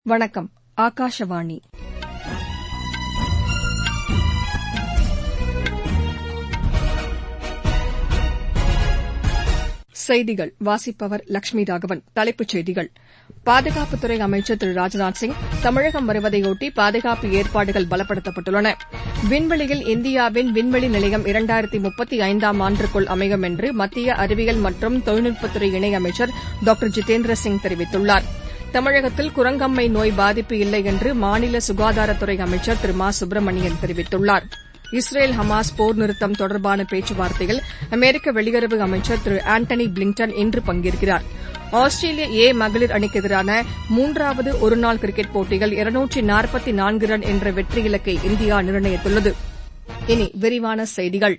வணக்கம் ஆகாஷவாணி செய்திகள் வாசிப்பவர் லட்சுமி ராகவன் தலைப்புச் செய்திகள் பாதுகாப்புத்துறை அமைச்சர் திரு ராஜ்நாத் சிங் தமிழகம் வருவதையொட்டி பாதுகாப்பு ஏற்பாடுகள் பலப்படுத்தப்பட்டுள்ளன விண்வெளியில் இந்தியாவின் விண்வெளி நிலையம் இரண்டாயிரத்து முப்பத்து ஐந்தாம் ஆண்டுக்குள் அமையும் என்று மத்திய அறிவியல் மற்றும் தொழில்நுட்பத்துறை இணையமைச்சர் டாக்டர் ஜிதேந்திர சிங் தெரிவித்துள்ளார் தமிழகத்தில் குரங்கம்மை நோய் பாதிப்பு இல்லை என்று மாநில சுகாதாரத்துறை அமைச்சர் திரு மா சுப்பிரமணியன் தெரிவித்துள்ளார் இஸ்ரேல் ஹமாஸ் போர் நிறுத்தம் தொடர்பான பேச்சுவார்த்தையில் அமெரிக்க வெளியுறவு அமைச்சர் திரு ஆண்டனி பிளிங்டன் இன்று பங்கேற்கிறார் ஆஸ்திரேலிய ஏ மகளிர் அணிக்கு எதிரான மூன்றாவது ஒருநாள் கிரிக்கெட் போட்டியில் இருநூற்று நாற்பத்து நான்கு ரன் என்ற வெற்றி இலக்கை இந்தியா நிர்ணயித்துள்ளது இனி விரிவான செய்திகள்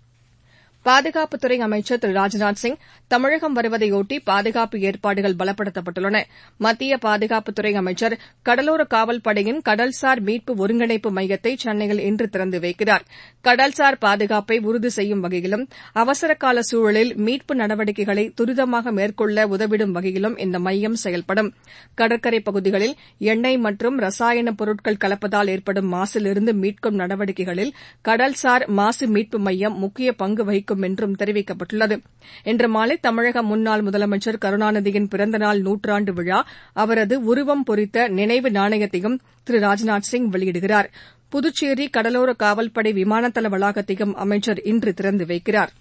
பாதுகாப்புத்துறை அமைச்சர் திரு ராஜ்நாத் சிங் தமிழகம் வருவதையொட்டி பாதுகாப்பு ஏற்பாடுகள் பலப்படுத்தப்பட்டுள்ளன மத்திய பாதுகாப்புத்துறை அமைச்சர் கடலோர காவல்படையின் கடல்சார் மீட்பு ஒருங்கிணைப்பு மையத்தை சென்னையில் இன்று திறந்து வைக்கிறார் கடல்சார் பாதுகாப்பை உறுதி செய்யும் வகையிலும் அவசரகால சூழலில் மீட்பு நடவடிக்கைகளை துரிதமாக மேற்கொள்ள உதவிடும் வகையிலும் இந்த மையம் செயல்படும் கடற்கரை பகுதிகளில் எண்ணெய் மற்றும் ரசாயன பொருட்கள் கலப்பதால் ஏற்படும் மாசிலிருந்து மீட்கும் நடவடிக்கைகளில் கடல்சார் மாசு மீட்பு மையம் முக்கிய பங்கு வகிக்கும் என்றும் தெரிவிக்கப்பட்டுள்ளது இன்று மாலை தமிழக முன்னாள் முதலமைச்சர் கருணாநிதியின் பிறந்தநாள் நூற்றாண்டு விழா அவரது உருவம் பொறித்த நினைவு நாணயத்தையும் திரு ராஜ்நாத் சிங் வெளியிடுகிறார் புதுச்சேரி கடலோர காவல்படை விமானதள வளாகத்தையும் அமைச்சர் இன்று திறந்து வைக்கிறார்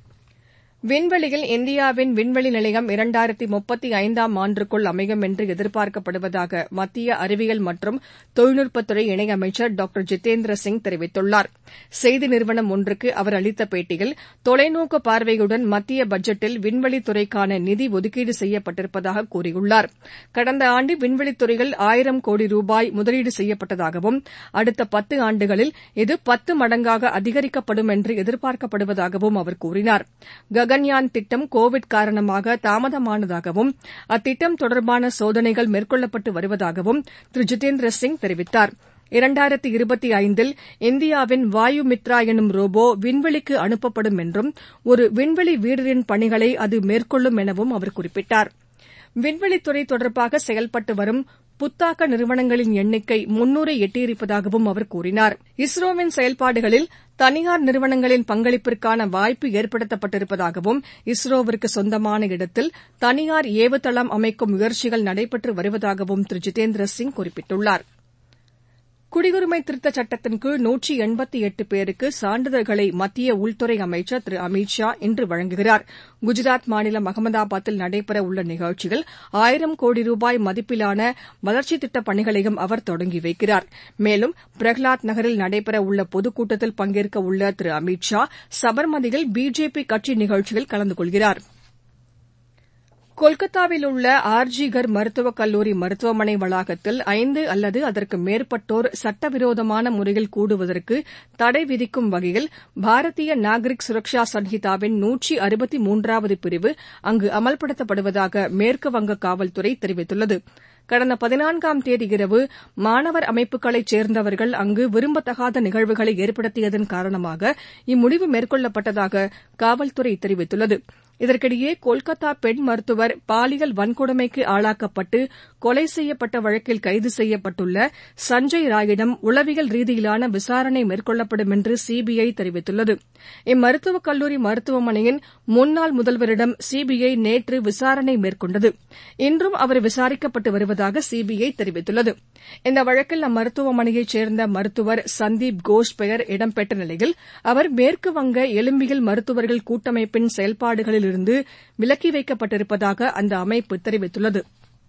விண்வெளியில் இந்தியாவின் விண்வெளி நிலையம் இரண்டாயிரத்து முப்பத்து ஐந்தாம் ஆண்டுக்குள் அமையும் என்று எதிர்பார்க்கப்படுவதாக மத்திய அறிவியல் மற்றும் தொழில்நுட்பத்துறை இணையமைச்சர் டாக்டர் ஜிதேந்திர சிங் தெரிவித்துள்ளார் செய்தி நிறுவனம் ஒன்றுக்கு அவர் அளித்த பேட்டியில் தொலைநோக்கு பார்வையுடன் மத்திய பட்ஜெட்டில் விண்வெளித்துறைக்கான நிதி ஒதுக்கீடு செய்யப்பட்டிருப்பதாக கூறியுள்ளார் கடந்த ஆண்டு விண்வெளித்துறையில் ஆயிரம் கோடி ரூபாய் முதலீடு செய்யப்பட்டதாகவும் அடுத்த பத்து ஆண்டுகளில் இது பத்து மடங்காக அதிகரிக்கப்படும் என்று எதிர்பார்க்கப்படுவதாகவும் அவர் கூறினார் ககன்யான் திட்டம் கோவிட் காரணமாக தாமதமானதாகவும் அத்திட்டம் தொடர்பான சோதனைகள் மேற்கொள்ளப்பட்டு வருவதாகவும் திரு ஜிதேந்திர சிங் தெரிவித்தார் இரண்டாயிரத்து இருபத்தி ஐந்தில் இந்தியாவின் வாயு மித்ரா எனும் ரோபோ விண்வெளிக்கு அனுப்பப்படும் என்றும் ஒரு விண்வெளி வீரரின் பணிகளை அது மேற்கொள்ளும் எனவும் அவர் குறிப்பிட்டார் விண்வெளித்துறை தொடர்பாக செயல்பட்டு வரும் புத்தாக்க நிறுவனங்களின் எண்ணிக்கை முன்னூரை எட்டியிருப்பதாகவும் அவர் கூறினார் இஸ்ரோவின் செயல்பாடுகளில் தனியார் நிறுவனங்களின் பங்களிப்பிற்கான வாய்ப்பு ஏற்படுத்தப்பட்டிருப்பதாகவும் இஸ்ரோவிற்கு சொந்தமான இடத்தில் தனியார் ஏவுதளம் அமைக்கும் முயற்சிகள் நடைபெற்று வருவதாகவும் திரு ஜிதேந்திர சிங் குறிப்பிட்டுள்ளார் குடியுரிமை திருத்தச் சட்டத்தின் கீழ் நூற்றி எண்பத்து எட்டு பேருக்கு சான்றிதழ்களை மத்திய உள்துறை அமைச்சர் திரு அமித் ஷா இன்று வழங்குகிறார் குஜராத் மாநிலம் அகமதாபாத்தில் நடைபெற உள்ள நிகழ்ச்சியில் ஆயிரம் கோடி ரூபாய் மதிப்பிலான வளர்ச்சித் திட்டப் பணிகளையும் அவர் தொடங்கி வைக்கிறார் மேலும் பிரகலாத் நகரில் நடைபெற உள்ள பொதுக்கூட்டத்தில் பங்கேற்க உள்ள திரு அமித் ஷா சபர்மதியில் பிஜேபி கட்சி நிகழ்ச்சியில் கலந்து கொள்கிறாா் கொல்கத்தாவில் உள்ள ஆர் ஜி கர் மருத்துவக் கல்லூரி மருத்துவமனை வளாகத்தில் ஐந்து அல்லது அதற்கு மேற்பட்டோர் சட்டவிரோதமான முறையில் கூடுவதற்கு தடை விதிக்கும் வகையில் பாரதிய நாகரிக் சுரக்ஷா சன்ஹிதாவின் நூற்றி அறுபத்து மூன்றாவது பிரிவு அங்கு அமல்படுத்தப்படுவதாக மேற்குவங்க காவல்துறை தெரிவித்துள்ளது கடந்த பதினான்காம் தேதி இரவு மாணவர் அமைப்புகளைச் சேர்ந்தவர்கள் அங்கு விரும்பத்தகாத நிகழ்வுகளை ஏற்படுத்தியதன் காரணமாக இம்முடிவு மேற்கொள்ளப்பட்டதாக காவல்துறை தெரிவித்துள்ளது இதற்கிடையே கொல்கத்தா பெண் மருத்துவர் பாலியல் வன்கொடுமைக்கு ஆளாக்கப்பட்டு கொலை செய்யப்பட்ட வழக்கில் கைது செய்யப்பட்டுள்ள சஞ்சய் ராயிடம் உளவியல் ரீதியிலான விசாரணை மேற்கொள்ளப்படும் என்று சிபிஐ தெரிவித்துள்ளது இம்மருத்துவக் கல்லூரி மருத்துவமனையின் முன்னாள் முதல்வரிடம் சிபிஐ நேற்று விசாரணை மேற்கொண்டது இன்றும் அவர் விசாரிக்கப்பட்டு வருவதாக சிபிஐ தெரிவித்துள்ளது இந்த வழக்கில் அம்மருத்துவமனையைச் சேர்ந்த மருத்துவர் சந்தீப் கோஷ் பெயர் இடம்பெற்ற நிலையில் அவர் மேற்குவங்க எலும்பியல் மருத்துவர்கள் கூட்டமைப்பின் செயல்பாடுகளில் இருந்து விலக்கி வைக்கப்பட்டிருப்பதாக அந்த அமைப்பு தெரிவித்துள்ளது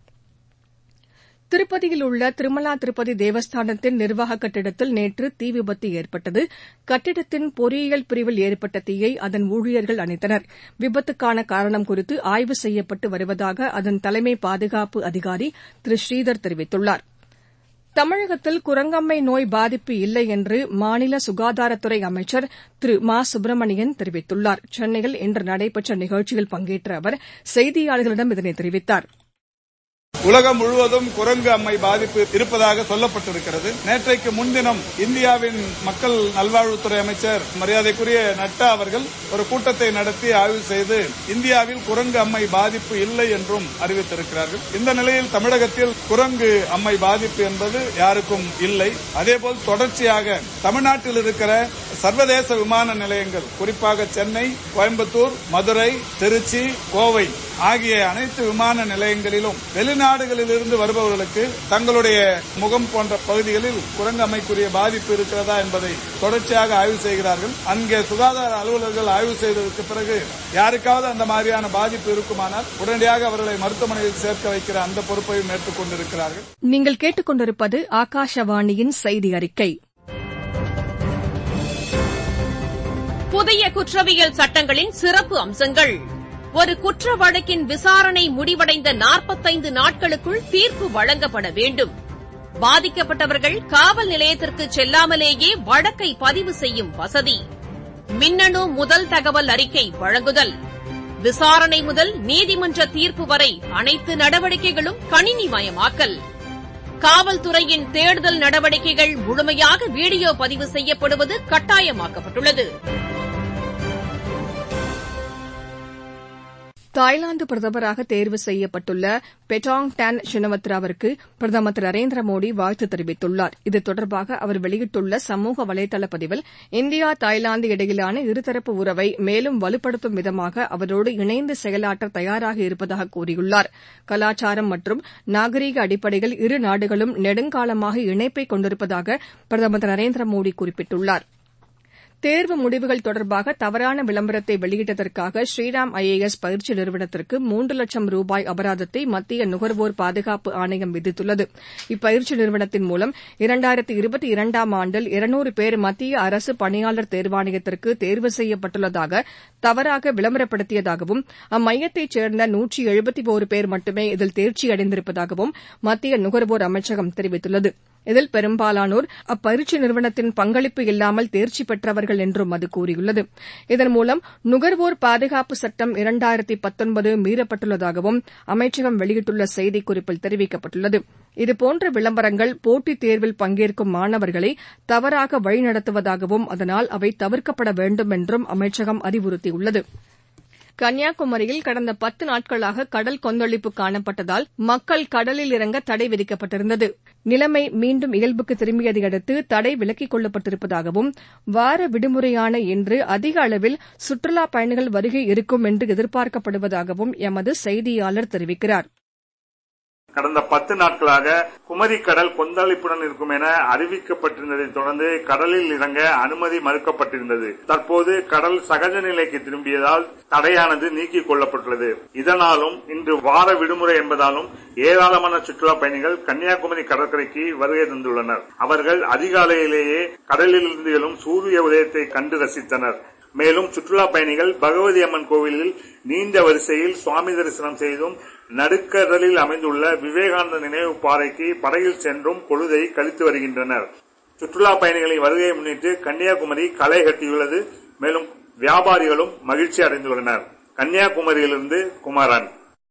திருப்பதியில் உள்ள திருமலா திருப்பதி தேவஸ்தானத்தின் நிர்வாக கட்டிடத்தில் நேற்று தீ விபத்து ஏற்பட்டது கட்டிடத்தின் பொறியியல் பிரிவில் ஏற்பட்ட தீயை அதன் ஊழியர்கள் அணைத்தனர் விபத்துக்கான காரணம் குறித்து ஆய்வு செய்யப்பட்டு வருவதாக அதன் தலைமை பாதுகாப்பு அதிகாரி திரு ஸ்ரீதர் தெரிவித்துள்ளார் தமிழகத்தில் குரங்கம்மை நோய் பாதிப்பு இல்லை என்று மாநில சுகாதாரத்துறை அமைச்சர் திரு மா சுப்பிரமணியன் தெரிவித்துள்ளார் சென்னையில் இன்று நடைபெற்ற நிகழ்ச்சியில் பங்கேற்ற அவர் செய்தியாளர்களிடம் இதனை தெரிவித்தாா் உலகம் முழுவதும் குரங்கு அம்மை பாதிப்பு இருப்பதாக சொல்லப்பட்டிருக்கிறது நேற்றைக்கு முன்தினம் இந்தியாவின் மக்கள் நல்வாழ்வுத்துறை அமைச்சர் மரியாதைக்குரிய நட்டா அவர்கள் ஒரு கூட்டத்தை நடத்தி ஆய்வு செய்து இந்தியாவில் குரங்கு அம்மை பாதிப்பு இல்லை என்றும் அறிவித்திருக்கிறார்கள் இந்த நிலையில் தமிழகத்தில் குரங்கு அம்மை பாதிப்பு என்பது யாருக்கும் இல்லை அதேபோல் தொடர்ச்சியாக தமிழ்நாட்டில் இருக்கிற சர்வதேச விமான நிலையங்கள் குறிப்பாக சென்னை கோயம்புத்தூர் மதுரை திருச்சி கோவை ஆகிய அனைத்து விமான நிலையங்களிலும் வெளிநாடுகளிலிருந்து வருபவர்களுக்கு தங்களுடைய முகம் போன்ற பகுதிகளில் குரங்கு அமைக்குரிய பாதிப்பு இருக்கிறதா என்பதை தொடர்ச்சியாக ஆய்வு செய்கிறார்கள் அங்கே சுகாதார அலுவலர்கள் ஆய்வு செய்ததற்கு பிறகு யாருக்காவது அந்த மாதிரியான பாதிப்பு இருக்குமானால் உடனடியாக அவர்களை மருத்துவமனையில் சேர்க்க வைக்கிற அந்த பொறுப்பையும் ஏற்றுக் கொண்டிருக்கிறார்கள் நீங்கள் கேட்டுக்கொண்டிருப்பது ஆகாஷவாணியின் செய்தி அறிக்கை புதிய குற்றவியல் சட்டங்களின் சிறப்பு அம்சங்கள் ஒரு குற்ற வழக்கின் விசாரணை முடிவடைந்த நாற்பத்தைந்து நாட்களுக்குள் தீர்ப்பு வழங்கப்பட வேண்டும் பாதிக்கப்பட்டவர்கள் காவல் நிலையத்திற்கு செல்லாமலேயே வழக்கை பதிவு செய்யும் வசதி மின்னணு முதல் தகவல் அறிக்கை வழங்குதல் விசாரணை முதல் நீதிமன்ற தீர்ப்பு வரை அனைத்து நடவடிக்கைகளும் கணினிமயமாக்கல் காவல்துறையின் தேடுதல் நடவடிக்கைகள் முழுமையாக வீடியோ பதிவு செய்யப்படுவது கட்டாயமாக்கப்பட்டுள்ளது தாய்லாந்து பிரதமராக தேர்வு செய்யப்பட்டுள்ள பெட்டாங் டான் ஷினவத்ராவிற்கு பிரதமர் திரு நரேந்திர மோடி வாழ்த்து தெரிவித்துள்ளார் இது தொடர்பாக அவர் வெளியிட்டுள்ள சமூக வலைதள பதிவில் இந்தியா தாய்லாந்து இடையிலான இருதரப்பு உறவை மேலும் வலுப்படுத்தும் விதமாக அவரோடு இணைந்து செயலாற்ற தயாராக இருப்பதாக கூறியுள்ளார் கலாச்சாரம் மற்றும் நாகரீக அடிப்படையில் இரு நாடுகளும் நெடுங்காலமாக இணைப்பை கொண்டிருப்பதாக பிரதமர் திரு நரேந்திர மோடி குறிப்பிட்டுள்ளாா் தேர்வு முடிவுகள் தொடர்பாக தவறான விளம்பரத்தை வெளியிட்டதற்காக ஸ்ரீராம் ஐ ஏ எஸ் பயிற்சி நிறுவனத்திற்கு மூன்று லட்சம் ரூபாய் அபராதத்தை மத்திய நுகர்வோர் பாதுகாப்பு ஆணையம் விதித்துள்ளது இப்பயிற்சி நிறுவனத்தின் மூலம் இரண்டாயிரத்து இருபத்தி இரண்டாம் ஆண்டில் இருநூறு பேர் மத்திய அரசு பணியாளர் தேர்வாணையத்திற்கு தேர்வு செய்யப்பட்டுள்ளதாக தவறாக விளம்பரப்படுத்தியதாகவும் அம்மையத்தைச் சேர்ந்த நூற்றி எழுபத்தி ஒரு பேர் மட்டுமே இதில் தேர்ச்சியடைந்திருப்பதாகவும் மத்திய நுகர்வோர் அமைச்சகம் தெரிவித்துள்ளது இதில் பெரும்பாலானோர் அப்பயிற்சி நிறுவனத்தின் பங்களிப்பு இல்லாமல் தேர்ச்சி பெற்றவர்கள் என்றும் அது கூறியுள்ளது இதன் மூலம் நுகர்வோர் பாதுகாப்பு சட்டம் இரண்டாயிரத்தி பத்தொன்பது மீறப்பட்டுள்ளதாகவும் அமைச்சகம் வெளியிட்டுள்ள செய்திக்குறிப்பில் தெரிவிக்கப்பட்டுள்ளது இதுபோன்ற விளம்பரங்கள் போட்டித் தேர்வில் பங்கேற்கும் மாணவர்களை தவறாக வழிநடத்துவதாகவும் அதனால் அவை தவிர்க்கப்பட வேண்டும் என்றும் அமைச்சகம் அறிவுறுத்தியுள்ளது கன்னியாகுமரியில் கடந்த பத்து நாட்களாக கடல் கொந்தளிப்பு காணப்பட்டதால் மக்கள் கடலில் இறங்க தடை விதிக்கப்பட்டிருந்தது நிலைமை மீண்டும் இயல்புக்கு திரும்பியதையடுத்து தடை விலக்கிக் கொள்ளப்பட்டிருப்பதாகவும் வார விடுமுறையான இன்று அதிக அளவில் சுற்றுலாப் பயணிகள் வருகை இருக்கும் என்று எதிர்பார்க்கப்படுவதாகவும் எமது செய்தியாளர் தெரிவிக்கிறார் கடந்த பத்து நாட்களாக குமரி கடல் கொந்தளிப்புடன் இருக்கும் என அறிவிக்கப்பட்டிருந்ததை தொடர்ந்து கடலில் இறங்க அனுமதி மறுக்கப்பட்டிருந்தது தற்போது கடல் சகஜ நிலைக்கு திரும்பியதால் தடையானது நீக்கிக் கொள்ளப்பட்டுள்ளது இதனாலும் இன்று வார விடுமுறை என்பதாலும் ஏராளமான சுற்றுலா பயணிகள் கன்னியாகுமரி கடற்கரைக்கு வருகை தந்துள்ளனர் அவர்கள் அதிகாலையிலேயே கடலிலிருந்து எழும் சூரிய உதயத்தை கண்டு ரசித்தனர் மேலும் சுற்றுலா பயணிகள் பகவதி அம்மன் கோவிலில் நீண்ட வரிசையில் சுவாமி தரிசனம் செய்தும் நடுக்கடலில் அமைந்துள்ள விவேகானந்த நினைவு பாறைக்கு படகில் சென்றும் பொழுதை கழித்து வருகின்றனர் சுற்றுலா பயணிகளின் வருகையை முன்னிட்டு கன்னியாகுமரி களை கட்டியுள்ளது மேலும் வியாபாரிகளும் மகிழ்ச்சி அடைந்துள்ளனர் கன்னியாகுமரியிலிருந்து குமாரன்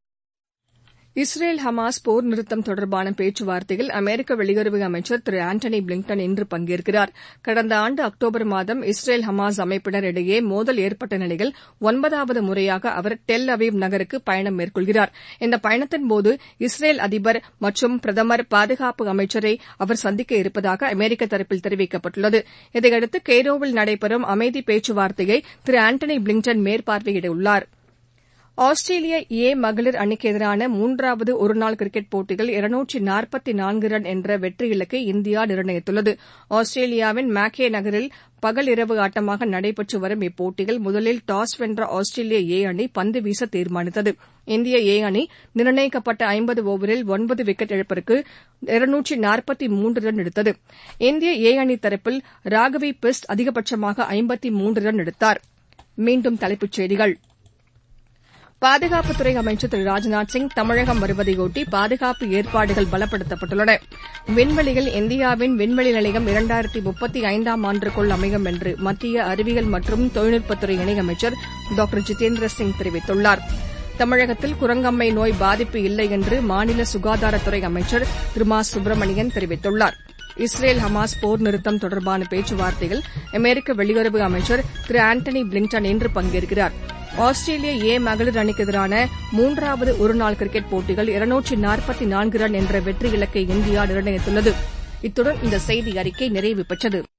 இஸ்ரேல் ஹமாஸ் போர் நிறுத்தம் தொடர்பான பேச்சுவார்த்தையில் அமெரிக்க வெளியுறவு அமைச்சர் திரு ஆண்டனி பிளிங்டன் இன்று பங்கேற்கிறார் கடந்த ஆண்டு அக்டோபர் மாதம் இஸ்ரேல் ஹமாஸ் அமைப்பினர் இடையே மோதல் ஏற்பட்ட நிலையில் ஒன்பதாவது முறையாக அவர் டெல் அவீவ் நகருக்கு பயணம் மேற்கொள்கிறார் இந்த பயணத்தின்போது இஸ்ரேல் அதிபர் மற்றும் பிரதமர் பாதுகாப்பு அமைச்சரை அவர் சந்திக்க இருப்பதாக அமெரிக்க தரப்பில் தெரிவிக்கப்பட்டுள்ளது இதையடுத்து கெய்ரோவில் நடைபெறும் அமைதி பேச்சுவார்த்தையை திரு ஆண்டனி பிளிங்டன் மேற்பார்வையிடவுள்ளாா் ஆஸ்திரேலிய ஏ மகளிர் அணிக்கு எதிரான மூன்றாவது ஒருநாள் கிரிக்கெட் போட்டியில் இருநூற்றி நாற்பத்தி நான்கு ரன் என்ற வெற்றி இலக்கை இந்தியா நிர்ணயித்துள்ளது ஆஸ்திரேலியாவின் மேக்கே நகரில் பகல் இரவு ஆட்டமாக நடைபெற்று வரும் இப்போட்டியில் முதலில் டாஸ் வென்ற ஆஸ்திரேலிய ஏ அணி பந்து வீச தீர்மானித்தது இந்திய ஏ அணி நிர்ணயிக்கப்பட்ட ஐம்பது ஓவரில் ஒன்பது விக்கெட் இழப்பிற்கு இருநூற்றி நாற்பத்தி மூன்று ரன் எடுத்தது இந்திய ஏ அணி தரப்பில் ராகவி பிஸ்ட் அதிகபட்சமாக ஐம்பத்தி மூன்று ரன் எடுத்தார் மீண்டும் தலைப்புச் செய்திகள் பாதுகாப்புத்துறை அமைச்சர் திரு ராஜ்நாத் சிங் தமிழகம் வருவதையொட்டி பாதுகாப்பு ஏற்பாடுகள் பலப்படுத்தப்பட்டுள்ளன விண்வெளியில் இந்தியாவின் விண்வெளி நிலையம் இரண்டாயிரத்தி முப்பத்தி ஐந்தாம் ஆண்டுக்குள் அமையும் என்று மத்திய அறிவியல் மற்றும் தொழில்நுட்பத்துறை இணையமைச்சர் டாக்டர் ஜிதேந்திர சிங் தெரிவித்துள்ளார் தமிழகத்தில் குரங்கம்மை நோய் பாதிப்பு இல்லை என்று மாநில சுகாதாரத்துறை அமைச்சர் திரு மா சுப்பிரமணியன் தெரிவித்துள்ளார் இஸ்ரேல் ஹமாஸ் போர் நிறுத்தம் தொடர்பான பேச்சுவார்த்தையில் அமெரிக்க வெளியுறவு அமைச்சர் திரு ஆண்டனி பிளிங்டன் இன்று பங்கேற்கிறார் ஆஸ்திரேலிய ஏ மகளிர் அணிக்கு எதிரான மூன்றாவது ஒருநாள் கிரிக்கெட் போட்டியில் இருநூற்றி நாற்பத்தி நான்கு ரன் என்ற வெற்றி இலக்கை இந்தியா நிர்ணயித்துள்ளது இத்துடன் இந்த செய்தி அறிக்கை நிறைவு பெற்றது